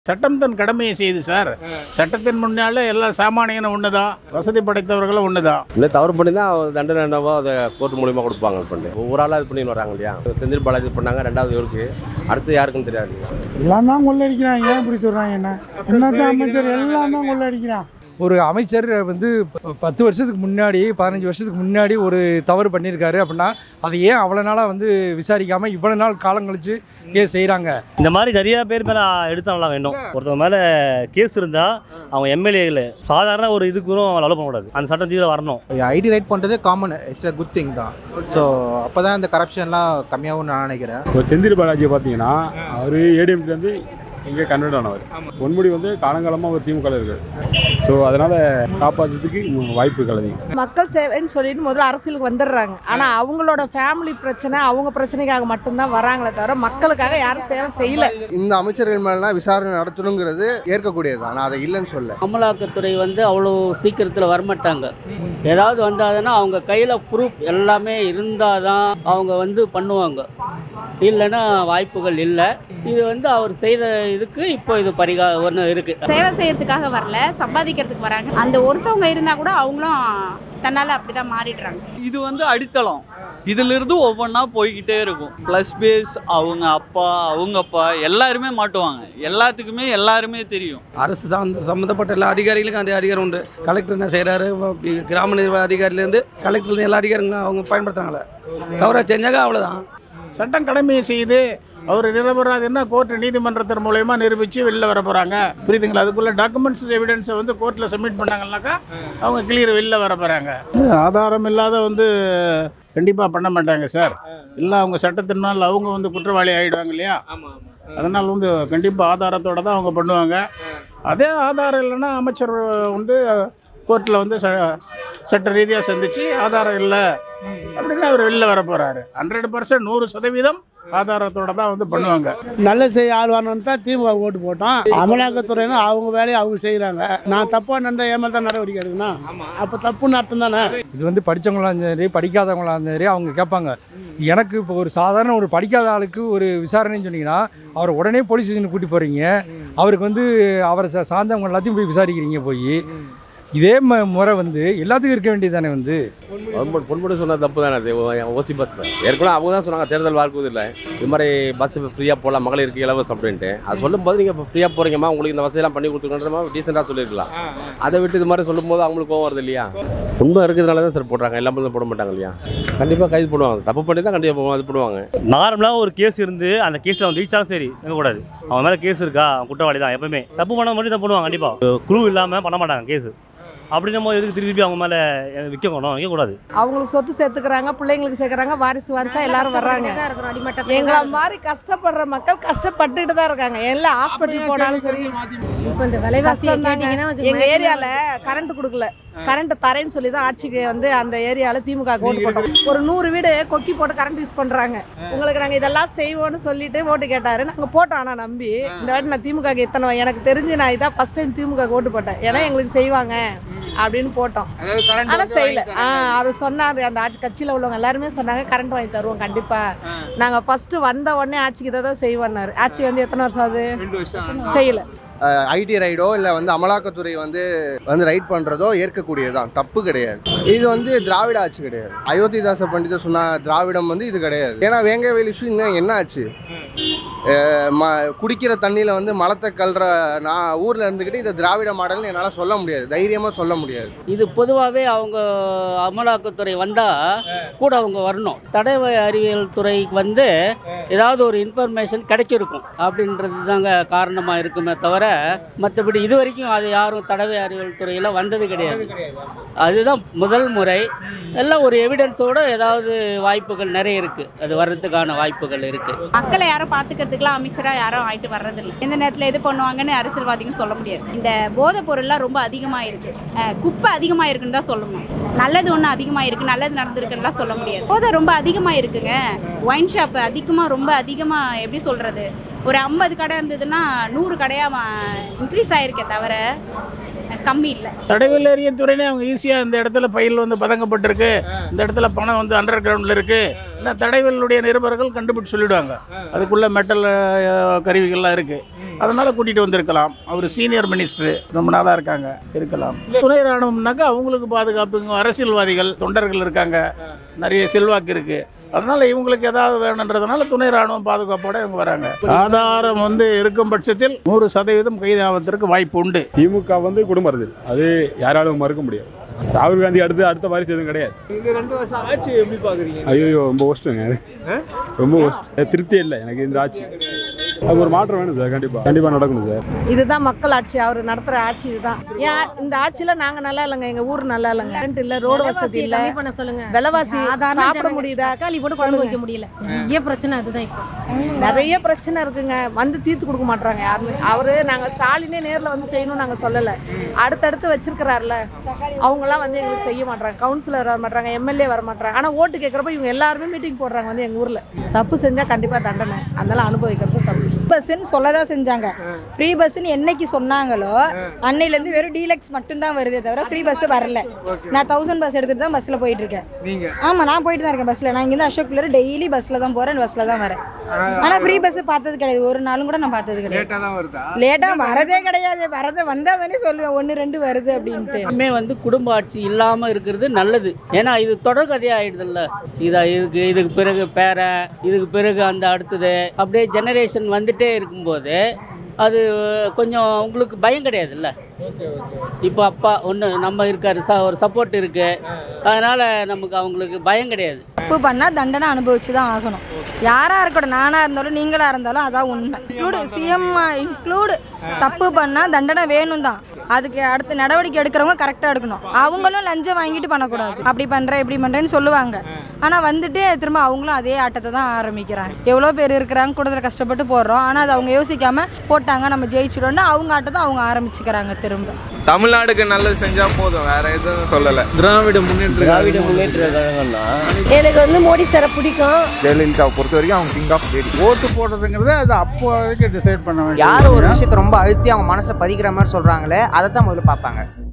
சட்டம் தன் கடமையை செய்து சார் சட்டத்தின் முன்னால எல்லா சாமானியனும் ஒன்று தான் வசதி படைத்தவர்களும் ஒன்று தான் இல்லை தவறு பண்ணி தான் தண்டனை என்னவோ அதை கோர்ட் மூலியமாக கொடுப்பாங்க பண்ணி ஒவ்வொரு ஆளாக இது பண்ணின்னு வராங்க இல்லையா செந்தில் பாலாஜி பண்ணாங்க ரெண்டாவது இவருக்கு அடுத்து யாருக்குன்னு தெரியாது இல்லையா எல்லாம் தான் கொள்ளடிக்கிறான் ஏன் இப்படி சொல்கிறாங்க என்ன என்னதான் அமைச்சர் எல்லாம் தான் கொள்ளடிக்கிறான் ஒரு அமைச்சர் வந்து ப- பத்து வருஷத்துக்கு முன்னாடி பதினஞ்சு வருஷத்துக்கு முன்னாடி ஒரு தவறு பண்ணியிருக்காரு அப்படின்னா அதை ஏன் அவ்வளோ நாளாக வந்து விசாரிக்காமல் இவ்வளோ நாள் காலம் கழிச்சு ஏன் செய்கிறாங்க இந்த மாதிரி நிறைய பேர் மேலே எடுத்தா நல்லா வேண்டும் ஒருத்தவங்க மேலே கேஸ் இருந்தால் அவங்க எம்எல்ஏல சாதாரண ஒரு இதுக்கும் அலோவ் பண்ணக்கூடாது அந்த சட்டம் தீவிர வரணும் ஐடி ரைட் பண்ணுறது common it's a good thing தான் ஸோ அப்போ தான் இந்த கரப்ஷன்லாம் கம்மியாகும்னு நான் நினைக்கிறேன் இப்போ செந்தில் பாலாஜியை பார்த்தீங்கன்னா அவர் ஏடிஎம்கேலேருந்து இங்கே கன்வெர்ட் ஆனவர் பொன்முடி வந்து காலங்காலமாக ஒரு திமுக இருக்கார் ஸோ அதனால் காப்பாற்றுறதுக்கு வாய்ப்புகள் அதிகம் மக்கள் சேவைன்னு சொல்லிட்டு முதல்ல அரசியலுக்கு வந்துடுறாங்க ஆனா அவங்களோட ஃபேமிலி பிரச்சனை அவங்க பிரச்சனைக்காக மட்டும்தான் வராங்களே தவிர மக்களுக்காக யாரும் சேவை செய்யல இந்த அமைச்சர்கள் மேலாம் விசாரணை நடத்தணுங்கிறது ஏற்கக்கூடியது நான் அதை இல்லைன்னு சொல்ல அமலாக்கத்துறை வந்து அவ்வளோ சீக்கிரத்தில் வரமாட்டாங்க ஏதாவது வந்தாதுன்னா அவங்க கையில் ப்ரூஃப் எல்லாமே இருந்தால் தான் அவங்க வந்து பண்ணுவாங்க இல்லைன்னா வாய்ப்புகள் இல்லை இது வந்து அவர் செய்த இதுக்கு இப்போ இது பரிகா ஒன்று இருக்குது சேவை செய்யறதுக்காக வரல சம்பாதிக்கிறதுக்கு வராங்க அந்த ஒருத்தவங்க இருந்தா கூட அவங்களும் தன்னால அப்படிதான் மாறிடுறாங்க இது வந்து அடித்தளம் இதிலிருந்து ஒவ்வொன்றா போய்கிட்டே இருக்கும் ப்ளஸ் பேஸ் அவங்க அப்பா அவங்க அப்பா எல்லாருமே மாட்டுவாங்க எல்லாத்துக்குமே எல்லாருமே தெரியும் அரசு சார்ந்த சம்மந்தப்பட்ட எல்லா அதிகாரிகளுக்கும் அந்த அதிகாரம் உண்டு கலெக்டர் என்ன செய்கிறாரு கிராம நிர்வாக அதிகாரிலேருந்து கலெக்டர்லேருந்து எல்லா அதிகாரிகளும் அவங்க பயன்படுத்துகிறாங்களே தவறாக செஞ்சாங்க அவ்வளோதான் சட்டம் கடமையை செய்து அவர் நிரபராதுன்னா கோர்ட் நீதிமன்றத்தின் மூலயமா நிரூபித்து வெளில வர போகிறாங்க புரியுதுங்களா அதுக்குள்ள டாக்குமெண்ட்ஸ் எவிடன்ஸை வந்து கோர்ட்டில் சப்மிட் பண்ணாங்கன்னாக்கா அவங்க கிளியர் வெளில வர போகிறாங்க ஆதாரம் இல்லாத வந்து கண்டிப்பாக பண்ண மாட்டாங்க சார் இல்லை அவங்க சட்டத்தினால் அவங்க வந்து குற்றவாளி ஆகிடுவாங்க இல்லையா அதனால் வந்து கண்டிப்பாக ஆதாரத்தோட தான் அவங்க பண்ணுவாங்க அதே ஆதாரம் இல்லைன்னா அமைச்சர் வந்து கோர்ட்டில் வந்து ச சட்ட ரீதியாக சந்தித்து ஆதாரம் இல்லை அப்படின்னு அவர் வெளில வர போகிறாரு ஹண்ட்ரட் பர்சன்ட் நூறு சதவீதம் ஆதாரத்தோட தான் வந்து பண்ணுவாங்க நல்ல செய்ய ஆள் வரணும்னு தான் திமுக ஓட்டு போட்டோம் அமலாக்கத்துறைனா அவங்க வேலையை அவங்க செய்கிறாங்க நான் தப்பாக நடந்த ஏமாத்த தான் நடவடிக்கை எடுக்கணும் அப்போ தப்புன்னு அர்த்தம் தானே இது வந்து படித்தவங்களா இருந்தாலும் சரி படிக்காதவங்களா இருந்தாலும் சரி அவங்க கேட்பாங்க எனக்கு இப்போ ஒரு சாதாரண ஒரு படிக்காத ஆளுக்கு ஒரு விசாரணைன்னு சொன்னீங்கன்னா அவரை உடனே போலீஸ் ஸ்டேஷனுக்கு கூட்டி போகிறீங்க அவருக்கு வந்து அவரை சா- சார்ந்தவங்க எல்லாத்தையும் போய் விசாரிக்கிறீங்க போய் இதே ம முறை வந்து எல்லாத்துக்கும் இருக்க வேண்டியது தானே வந்து பொன்முடி பொன்முடி சொன்ன தப்பு தானே அது ஓசி பஸ் ஏற்கனவே அவங்க தான் சொன்னாங்க தேர்தல் வாக்குவது இல்லை இது மாதிரி பஸ் ஃப்ரீயாக போகலாம் மகளிருக்கு இலவசம் அப்படின்ட்டு அது சொல்லும்போது நீங்கள் இப்போ ஃப்ரீயாக போகிறீங்கம்மா உங்களுக்கு இந்த வசதியெல்லாம் பண்ணி கொடுத்துருக்கன்ற மாதிரி டீசெண்டாக சொல்லியிருக்கலாம் அதை விட்டு இது மாதிரி சொல்லும்போது அவங்களுக்கு கோவம் வருது இல்லையா உண்மை இருக்கிறதுனால தான் சார் போடுறாங்க எல்லாமே தான் போட மாட்டாங்க இல்லையா கண்டிப்பாக கைது போடுவாங்க தப்பு பண்ணி தான் கண்டிப்பாக இது பண்ணுவாங்க நார்மலாக ஒரு கேஸ் இருந்து அந்த கேஸில் வந்து ரீச்சாலும் சரி இருக்கக்கூடாது அவன் மேலே கேஸ் இருக்கா அவன் குற்றவாளி தான் எப்பவுமே தப்பு பண்ண மட்டும் தான் பண்ணுவாங்க கண்டிப்பாக குழு இல்லாமல் பண்ண மாட்டாங்க கேஸ் அப்படி நம்ம எதுக்கு திருப்பி திருப்பி அவங்க மேலே விற்கணும் விற்கக்கூடாது அவங்களுக்கு சொத்து சேர்த்துக்கிறாங்க பிள்ளைங்களுக்கு சேர்க்கறாங்க வாரிசு வாரிசா எல்லாரும் வர்றாங்க எங்களை மாதிரி கஷ்டப்படுற மக்கள் கஷ்டப்பட்டுட்டு தான் இருக்காங்க எல்லாம் ஹாஸ்பிட்டல் போனாலும் சரி இப்போ இந்த விலைவாசியை கஷ்டம் தாங்க. கேட்டிங்கன்னா எங்க ஏரியால கரண்ட் கொடுக்கல கரண்ட் தரேன்னு சொல்லி தான் ஆட்சிக்கு வந்து அந்த ஏரியால திமுக ஓட்டு போட்டோம் ஒரு நூறு வீடு கொக்கி போட்டு கரண்ட் யூஸ் பண்றாங்க உங்களுக்கு நாங்க இதெல்லாம் செய்வோம்னு சொல்லிட்டு ஓட்டு கேட்டாரு நாங்க போட்டோம் ஆனா நம்பி இந்த வாட்டி நான் திமுக க்கு இத்தனை எனக்கு தெரிஞ்சு நான் இதான் ஃபர்ஸ்ட் டைம் திமுக க்கு ஓட்டு போட்டேன் ஏன்னா எங்களுக்கு செய்வாங்க அப்படின்னு போட்டோம் ஆனா செய்யல ஆ அவர் சொன்னாரு அந்த ஆட்சி கட்சியில உள்ளவங்க எல்லாருமே சொன்னாங்க கரண்ட் வாங்கி தருவோம் கண்டிப்பா நாங்க ஃபர்ஸ்ட் வந்த உடனே ஆட்சிக்கு இதை தான் செய்வோம்னாரு ஆட்சி வந்து எத்தனை வருஷம் ஆகுது செய்யல ஐடி ரைடோ இல்லை வந்து அமலாக்கத்துறை வந்து வந்து ரைட் பண்ணுறதோ ஏற்கக்கூடியது தான் தப்பு கிடையாது இது வந்து திராவிட ஆட்சி கிடையாது அயோத்திதாச பண்டிதர் சொன்ன திராவிடம் வந்து இது கிடையாது ஏன்னா வேங்கவேல் இஷ்யூ இன்னும் என்ன ஆச்சு அஹ் ம குடிக்கிற தண்ணியில் வந்து மலத்தை கல்ற நான் ஊரில் இருந்துக்கிட்டு இதை திராவிட மாடல்னு என்னால் சொல்ல முடியாது தைரியமாக சொல்ல முடியாது இது பொதுவாகவே அவங்க அமலாக்கத்துறை வந்தால் கூட அவங்க வரணும் தடவை அறிவியல் துறைக்கு வந்து ஏதாவது ஒரு இன்ஃபர்மேஷன் கிடைச்சிருக்கும் அப்படின்றது தாங்க காரணமாக இருக்குமே தவிர மற்றபடி இது வரைக்கும் அது யாரும் தடவை அறிவியல் துறையில் வந்தது கிடையாது அதுதான் முதல் முறை எல்லாம் ஒரு எவிடன்ஸோட ஏதாவது வாய்ப்புகள் நிறைய இருக்குது அது வர்றதுக்கான வாய்ப்புகள் இருக்குது மக்களை யாரும் பார்த்துக்கிறதுக்குலாம் அமைச்சரா யாரும் ஆயிட்டு வர்றதில்லை எந்த நேரத்தில் எது பண்ணுவாங்கன்னு அரசியல்வாதிங்க சொல்ல முடியாது இந்த போதைப் பொருள்லாம் ரொம்ப அதிகமாக இருக்கு அஹ் குப்பை அதிகமாக இருக்குன்னு தான் சொல்லணும் நல்லது ஒன்று அதிகமாக இருக்கு நல்லது நடந்திருக்குன்னுலாம் சொல்ல முடியாது போதை ரொம்ப அதிகமாக இருக்குங்க ஒயின் ஷாப் அதிகமாக ரொம்ப அதிகமாக எப்படி சொல்றது ஒரு ஐம்பது கடை இருந்ததுன்னா நூறு கடையாக இன்க்ரீஸ் ஆயிருக்கே தவிர அஹ் கம்மி இல்லை தடவில் எறியும் துறையிலே அவங்க ஈஸியாக இந்த இடத்துல ஃபைல் வந்து பதங்கப்பட்டிருக்கு இந்த இடத்துல பணம் வந்து அண்டர் கிரவுண்டில் இருக்குது இல்லை தடவியலுடைய நிருபர்கள் கண்டுபிடிச்சு சொல்லிடுவாங்க அதுக்குள்ளே மெட்டல் கருவிகள்லாம் இருக்குது அதனால கூட்டிகிட்டு வந்திருக்கலாம் அவர் சீனியர் மினிஸ்டர் ரொம்ப நாளாக இருக்காங்க இருக்கலாம் துணை ராணுவம்னாக்கா அவங்களுக்கு பாதுகாப்பு இங்க அரசியல்வாதிகள் தொண்டர்கள் இருக்காங்க நிறைய செல்வாக்கு இருக்குது அதனால் இவங்களுக்கு ஏதாவது வேணுன்றதுனால துணை ராணுவம் பாதுகாப்போட இவங்க வராங்க ஆதாரம் வந்து இருக்கும் பட்சத்தில் நூறு சதவீதம் கைதாவதற்கு வாய்ப்பு உண்டு திமுக வந்து குடும்ப அரசியல் அது யாராலும் மறுக்க முடியாது ராகுல் காந்தி அடுத்து அடுத்த வாரிசு எதுவும் கிடையாது இந்த ரெண்டு வருஷம் ஆட்சி எப்படி பாக்குறீங்க ஐயோ ரொம்ப ஒஸ்ட்டுங்க ரொம்ப ஒஸ்ட் திருப்தி இல்லை எனக்கு இந்த ஆட்சி அது ஒரு மாற்றம் வேணும் சார் கண்டிப்பாக கண்டிப்பாக நடக்கணும் சார் இதுதான் மக்கள் ஆட்சி அவர் நடத்துற ஆட்சி இதுதான் ஏன் இந்த ஆட்சியில நாங்க நல்லா இல்லைங்க எங்க ஊர் நல்லா இல்லைங்க கரண்ட் இல்ல ரோடு வசதி இல்ல கம்மி பண்ண சொல்லுங்க விலைவாசி சாதாரண சாப்பிட ஜனங்க முடியுதா தக்காளி போட்டு குழம்பு வைக்க முடியல பெரிய பிரச்சனை அதுதான் இப்போ நிறைய பிரச்சனை இருக்குங்க வந்து தீர்த்து கொடுக்க மாட்டாங்க யாருமே அவரு நாங்க ஸ்டாலினே நேர்ல வந்து செய்யணும்னு நாங்க சொல்லல அடுத்தடுத்து வச்சிருக்கிறாருல அவங்கலாம் வந்து எங்களுக்கு செய்ய மாட்டாங்க கவுன்சிலர் வர மாட்டாங்க எம்எல்ஏ வர மாட்டாங்க ஆனா ஓட்டு கேட்கறப்ப இவங்க எல்லாருமே மீட்டிங் போடுறாங்க வந்து எங்க ஊர்ல தப்பு செஞ்சா கண்டிப்பா தண்டனை அதனால அனுபவிக்கிறது தப்பு பஸ்ன்னு சொல்லதான் செஞ்சாங்க ஃப்ரீ பஸ்ன்னு என்னைக்கு சொன்னாங்களோ அன்னையிலேருந்து வெறும் டீலக்ஸ் மட்டும்தான் வருதே தவிர ஃப்ரீ பஸ் வரல நான் தௌசண்ட் பஸ் எடுத்துட்டு தான் பஸ்ஸில் போயிட்டு இருக்கேன் நீங்க ஆமாம் நான் போயிட்டு தான் இருக்கேன் பஸ்ஸில் நான் இங்கேருந்து அசோக் பிள்ளர் டெய்லி பஸ்ஸில் தான் போகிறேன் பஸ்ஸில் தான் வரேன் ஆனால் ஃப்ரீ பஸ் பார்த்தது கிடையாது ஒரு நாளும் கூட நான் பார்த்தது கிடையாது லேட்டா தான் வருதா லேட்டாக வரதே கிடையாது வரது வந்தால் தானே சொல்லுவேன் ஒன்று ரெண்டு வருது அப்படின்ட்டு இனிமே வந்து குடும்ப ஆட்சி இல்லாமல் இருக்கிறது நல்லது ஏன்னா இது தொடர்கதையாக ஆயிடுதுல்ல இதா இதுக்கு இதுக்கு பிறகு பேரன் இதுக்கு பிறகு அந்த அடுத்தது அப்படியே ஜெனரேஷன் வந்துட்டே இருக்கும்போது அது கொஞ்சம் உங்களுக்கு பயம் கிடையாதுல்ல இப்போ அப்பா ஒன்று நம்ம இருக்காரு ச ஒரு சப்போர்ட் இருக்கு அதனால நமக்கு அவங்களுக்கு பயம் கிடையாது தப்பு பண்ணால் தண்டனை அனுபவிச்சு தான் ஆகணும் யாராக இருக்கட்டும் நானாக இருந்தாலும் நீங்களாக இருந்தாலும் அதான் உண்மை இன்க்ளூடு சிஎம் இன்க்ளூடு தப்பு பண்ணால் தண்டனை வேணும் தான் அதுக்கு அடுத்த நடவடிக்கை எடுக்கிறவங்க கரெக்டாக எடுக்கணும் அவங்களும் லஞ்சம் வாங்கிட்டு பண்ணக்கூடாது அப்படி பண்ணுறேன் இப்படி பண்ணுறேன்னு சொல்லுவாங்க ஆனால் வந்துட்டு திரும்ப அவங்களும் அதே ஆட்டத்தை தான் ஆரம்பிக்கிறாங்க எவ்வளோ பேர் இருக்கிறாங்க கூடுதல் கஷ்டப்பட்டு போடுறோம் ஆனால் அது அவங்க யோசிக்காம போட்டாங்க நம்ம ஜெயிச்சிடோன்னு அவங்க ஆட்டத்தை அவங்க ஆரம்பிச்சுக்கிறாங்க திரும்ப தமிழ்நாடுக்கு நல்லது செஞ்சா போதும் வேற எதுவும் சொல்லல திராவிட முன்னேற்ற திராவிட முன்னேற்ற கழகம்னா எனக்கு வந்து மோடி சாரை பிடிக்கும் ஜெயலலிதாவை பொறுத்த வரைக்கும் அவங்க கிங் ஆஃப் லேடி ஓட்டு போடுறதுங்கிறது அது அப்போதைக்கு டிசைட் பண்ண வேண்டிய யார் ஒரு விஷயத்தை ரொம்ப அழுத்தி அவங்க மனசுல பதிக்கிற மாதிரி சொல்றாங்களே அதை தான் முதல்ல பார்ப்பாங்க